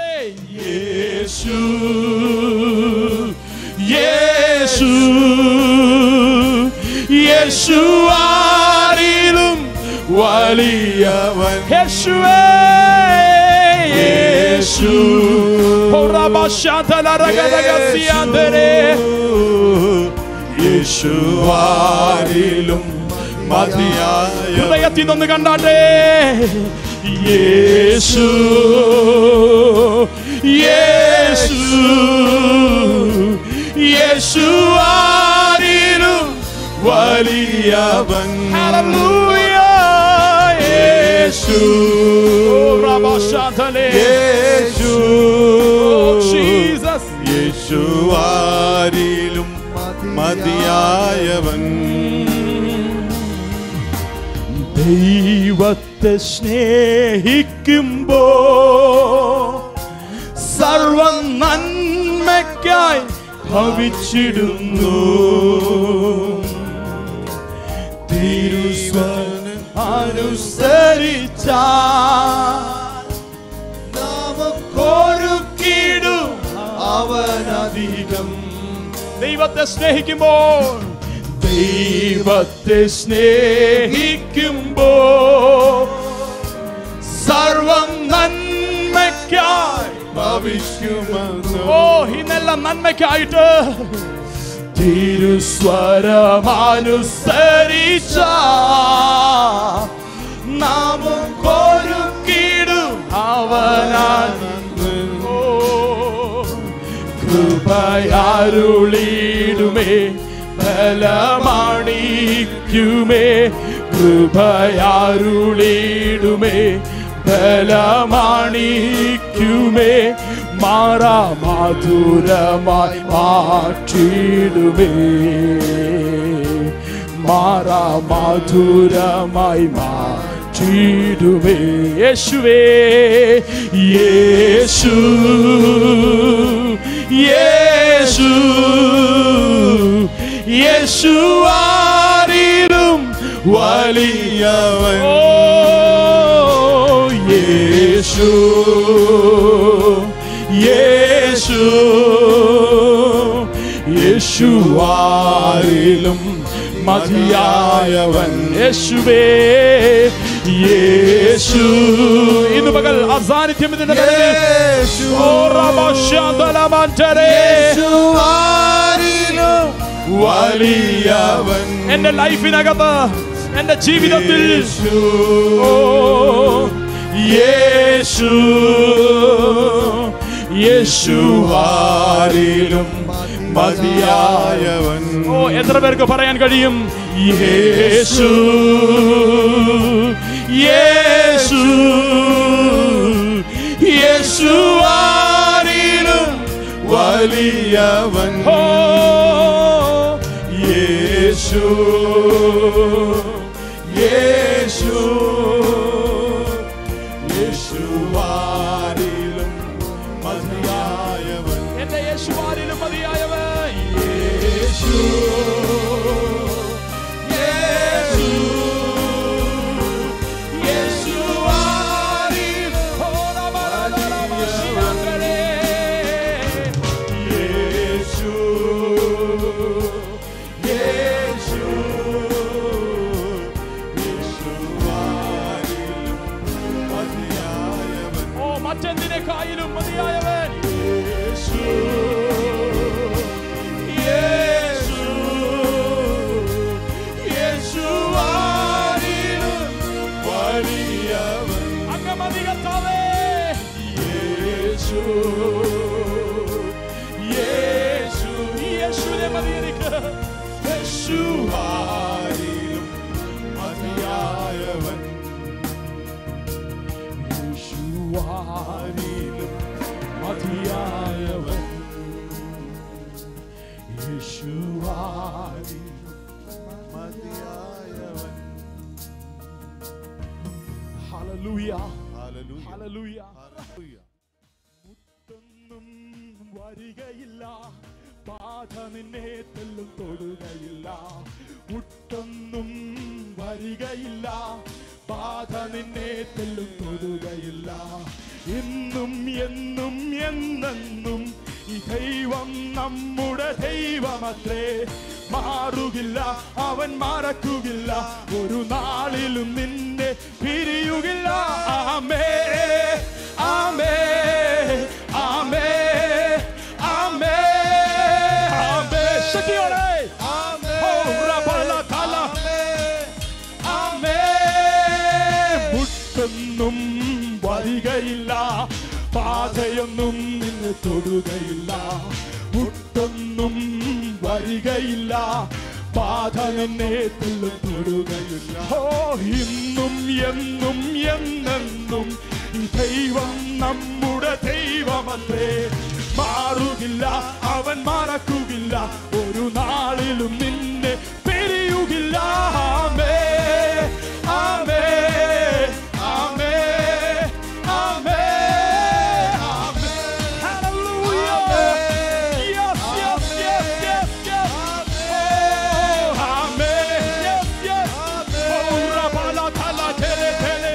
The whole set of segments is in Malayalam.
യേശു യേശു യേശു ആരിലും വലിയവൻ യേശുവേ യേശു ഹോറാബാശാതലരഗദഗസിയാന്തരേ. യേശു ആരിലും മതിയായ ഹൃദയത്തിൽ നിന്ന് കണ്ടാട്ടെ യേശു യേശു യേശു ആരിലും വലിയവൻ ഹല്ലേലൂയ യേശു ഹോറാബാശാതലേ. Yeshu Oh, Jesus. യേശു ആരിലും മതിയായവൻ ദൈവത്തെ സ്നേഹിക്കുമ്പോ സർവ നന്മയ്ക്കായി ഭവിച്ചിടുന്നു തിരുസ്വനം അനുസരിച്ച നമുക്കൊരുക്കിടും അവനധികം ദൈവത്തെ സ്നേഹിക്കുമ്പോൾ ദൈവത്തെ സ്നേഹിക്കുമ്പോ സർവം നന്മയ്ക്കായി ഭവിക്കുമെന്ന് ഓ ഇന്നെല്ലാം നന്മയ്ക്കായിട്ട് തിരുസ്വരമനുസരിച്ച നമുക്കൊരുക്കിടും അവനാണ് ഓ കൃപയാരുളിടുമേ ബലമാണിക്കുമേ കൃപയാരുളിടുമേ ബലമാണിക്കുമേ മാറാ മധുരമായി മാറ്റിടുമേ മാറാ മധുരമായി മാറ്റിടുമേ യേശുവേ യേശു യേശു യേശു ആരിലും വലിയവൻ ഓ യേശു യേശു യേശു ആരിലും മതിയായവൻ യേശുവേ യേശു ഇന്ന് പകൽ ആ സാന്നിധ്യം ഇതിന്റെ നടുവിൽ യേശു ഓ റബശാന്തലമന്തരേ. യേശു ആരിലും വലിയവൻ എന്റെ ലൈഫിനകത്ത് എന്റെ ജീവിതത്തിൽ യേശു ഓ യേശു യേശു ആരിലും മതിയായവൻ ഓ എത്ര പേർക്ക് പറയാൻ കഴിയും യേശു യേശു യേശു ആരിലും വലിയവൻ ഓ യേശു യേശു യേശു ആരിലും മതിയായവൻ എന്റെ യേശു ആരിലും മതിയായവൻ യേശു യേശു യേശു ആരിലും യേശു യേശു യേശു ആരിലും മതിയായവൻ ഓ മറ്റെന്തിനേക്കായാലും മതിയായവൻ യേശു യേശു യേശു ആരിലും വലിയവൻ അങ്ങ് മതി കർത്താവേ യേശു യേശു ഈ യേശുവിനെ മതി എനിക്ക് യേശു ആരിലും മതിയായവൻ യേശു ആരിലും മതിയായവൻ യേശു ആരിലും മതിയായവൻ ഹല്ലേലൂയ ഹല്ലേലൂയ ഹല്ലേലൂയ ഹല്ലേലൂയ മുത്തൊന്നും വരികയില്ല ബാധ നിന്നെ തെല്ലും തൊടുകയില്ല മുട്ടൊന്നും വരികയില്ല ബാധ നിന്നെ തെല്ലും തൊടുകയില്ല ഇന്നും എന്നും എന്നെന്നും ഈ ദൈവം നമ്മുടെ ദൈവമത്രേ മാറുകില്ല അവൻ മറക്കുകില്ല ഒരു നാളിലും നിന്നെ പിരിയുകില്ല ആമേ ആമേ ആമേ ആമേ ആമേ ശക്തിയോടെ ഓ, റബല തല. ആമേ മുട്ടൊന്നും വരികയില്ല പാതയൊന്നും നിന്നെ തൊടുകയില്ല മുട്ടൊന്നും വരികയില്ല പാത നിന്നെ തെല്ലും തൊടുകയില്ല ഓ ഇന്നും എന്നും എന്നെന്നും ഈ ദൈവം നമ്മുടെ ദൈവമത്രേ മാറുകില്ല അവൻ മറക്കുകില്ല ഒരു നാളിലും നിന്നെ പിരിയുകില്ല ആമേ ആമേ ആമേ ആമേ ആമേ Hallelujah. Yes, yes, yes, yes, yes. Oh, amen. Yes, yes. Oh, rabala tala tele tele.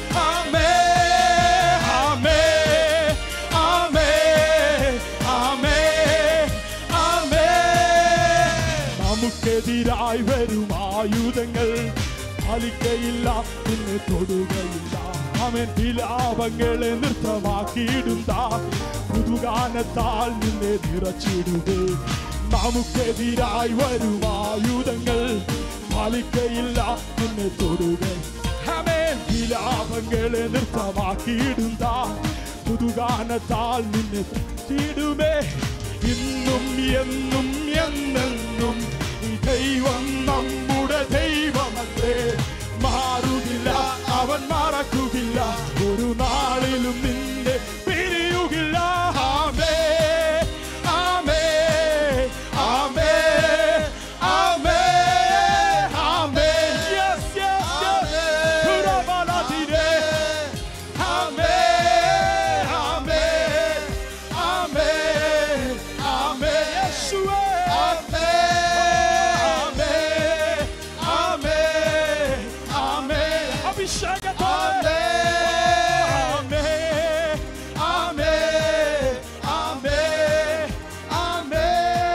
Amen. Amen. Amen. Amen. Amen. നമുക്കെതിരായി വരും ആയുധങ്ങൾ ഫലിക്കയില്ല നിന്നെ തൊടുകയില്ല അവൻ വിലാപങ്ങളെ നൃത്തമാക്കിയിടുന്ന പുതുഗാനത്താൽ നിന്നെ നിറച്ചിടുകേ നമുക്കെതിരായി വരും ആയുധങ്ങൾ ഫലിക്കയില്ല നിന്നെ തൊടുക അവൻ വിലാപങ്ങളെ നൃത്തമാക്കിയിടുന്ന പുതുഗാനത്താൽ നിന്നെ ചീടുമേ ഇന്നും എന്നും എന്നെന്നും ഈ ദൈവം നമ്മുടെ ദൈവമത്രേ മാറുകില്ല അവൻ മറക്കുകില്ല ഒരു നാളിലും നിന്നെ പിരിയുകില്ല ആമേ ആമേ ആമേ ആമേ ആമേ യെസ് യെസ് യെസ് പുറബലതിരെ ആമേ ആമേ ആമേ ആമേ യേശുവേ ആമേ ആമേ ആമേ ആമേ അഭിഷേകത്തോടെ ആമേ ആമേ ആമേ ആമേ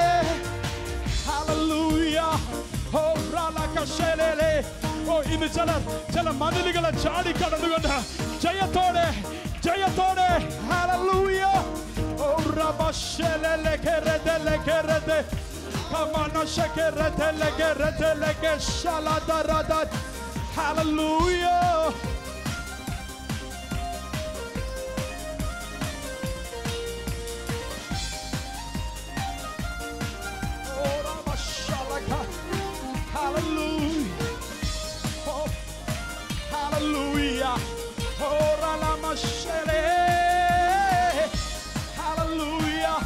Hallelujah. Oh, റലകശലലെ. ഓ ഇന്ന് ചിലർ ചില മതിലുകളെ ചാടിക്കടന്നുകൊണ്ട് ജയത്തോടെ ജയത്തോടെ Hallelujah. Oh റബശലലെ കെരദലെ കെരദെ. കമന ശകരദലെ കെരദലെ കെശലദരദ. Hallelujah. Oh, Rabashalaka. Hallelujah. Oh, hallelujah. Oh, Ralamashele. Hallelujah.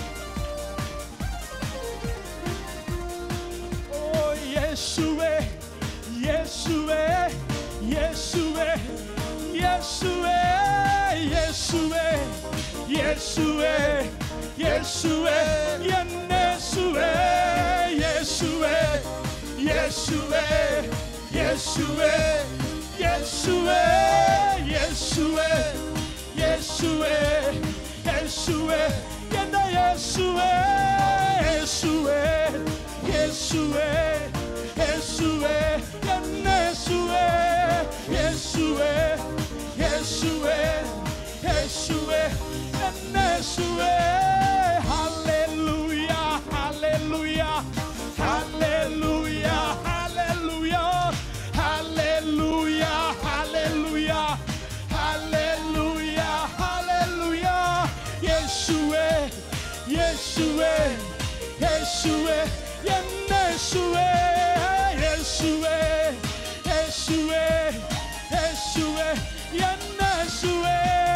Oh, Yeshua. Yeshua. Yeshua. Yeshua. Yeshua. Yeshua. Yeshua. Yeshua. Yeshua. Yeshua. Yeshua. Yeshua. Yeshua. Yeshua. Yeshua. Yenda Yeshua. Yeshua. Yeshua. Yeshua. Yenda Yeshua. Yeshua. Yeshua. Yeshua. Yenda Yeshua. Hallelujah. Hallelujah. Hallelujah. Hallelujah. Hallelujah. Hallelujah. Hallelujah. Hallelujah. Yeshua. Yeshua. Yeshua. Yeshua. Yeshua. Yeshua. Yeshua. Yeshua.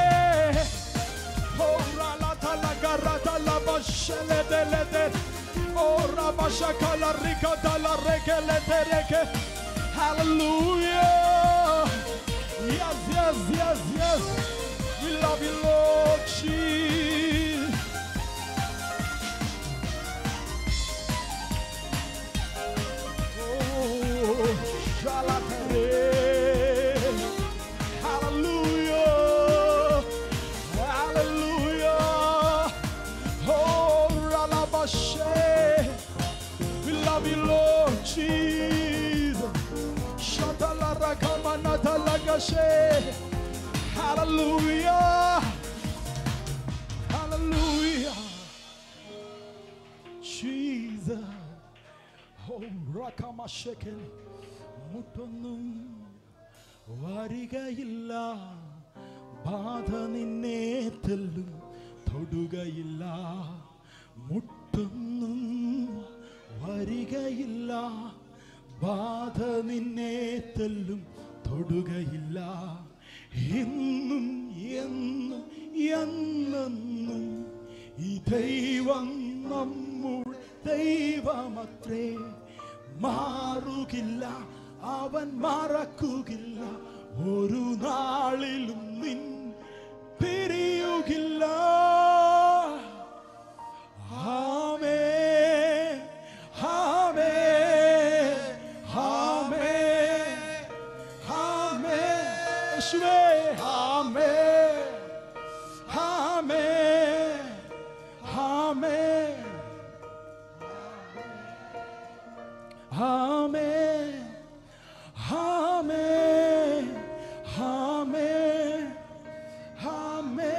Oh, ralata la garata la bashele de le de. Oh, rabashaka la rica da la reke le de reke. Hallelujah. Yes, yes, yes, yes. We love you, Lord Jesus. Hallelujah. Hallelujah. Jesus. Oh, Rakamasheken. മുട്ടൊന്നും വരികയില്ല ബാധ നിന്നെ തെല്ലും തൊടുകയില്ല മുട്ടൊന്നും വരികയില്ല ബാധ നിന്നെ തെല്ലും തൊടുകയില്ല എന്നും എന്നും എന്നെന്നും ഈ ദൈവം നമ്മുടെ ദൈവമത്രേ മാറുകില്ല അവൻ മറക്കുകില്ല ഒരു നാളിലും നിൻ പിരിയുകില്ല ആമേ ആമേ ആമേ ആമേ യേശുവേ ആമേ ആമേ ആമേ ആമേ ആമേ ആമേ ആമേ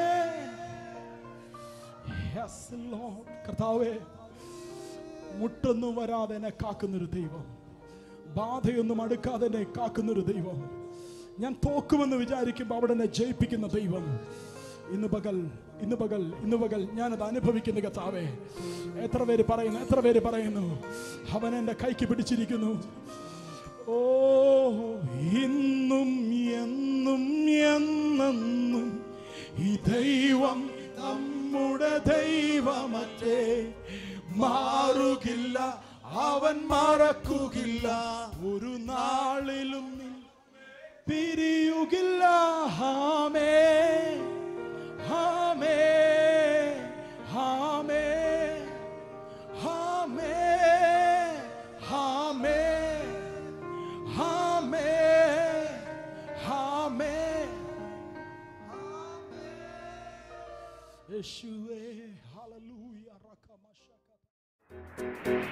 യെസ് ലോർഡ് കർത്താവേ മുട്ടൊന്നും വരാതെ എന്നെ കാക്കുന്നൊരു ദൈവം ബാധയൊന്നും അടുക്കാതെ എന്നെ കാക്കുന്നൊരു ദൈവം ഞാൻ തോക്കുമെന്ന് വിചാരിക്കുമ്പോൾ അവിടെ എന്നെ ജയിപ്പിക്കുന്ന ദൈവം ഇന്ന് പകൽ ഇന്ന് പകൽ ഇന്ന് പകൽ ഞാനത് അനുഭവിക്കുന്ന കർത്താവേ എത്ര പേര് പറയുന്നു എത്ര പേര് പറയുന്നു അവൻ എൻ്റെ കൈക്ക് പിടിച്ചിരിക്കുന്നു ഓ ഇന്നും എന്നും എന്നെന്നും ഈ ദൈവം നമ്മുടെ ദൈവമറ്റേ മാറുകില്ല അവൻ മറക്കുകില്ല ഒരു നാളിലും നീ പിരിയുകില്ല ഹാമേ ഹാമേ ഹാമേ ഹാമേ ഹാമേ ഹാമേ ഹാമേ യേശുവേ ഹല്ലേലൂയ റകമശക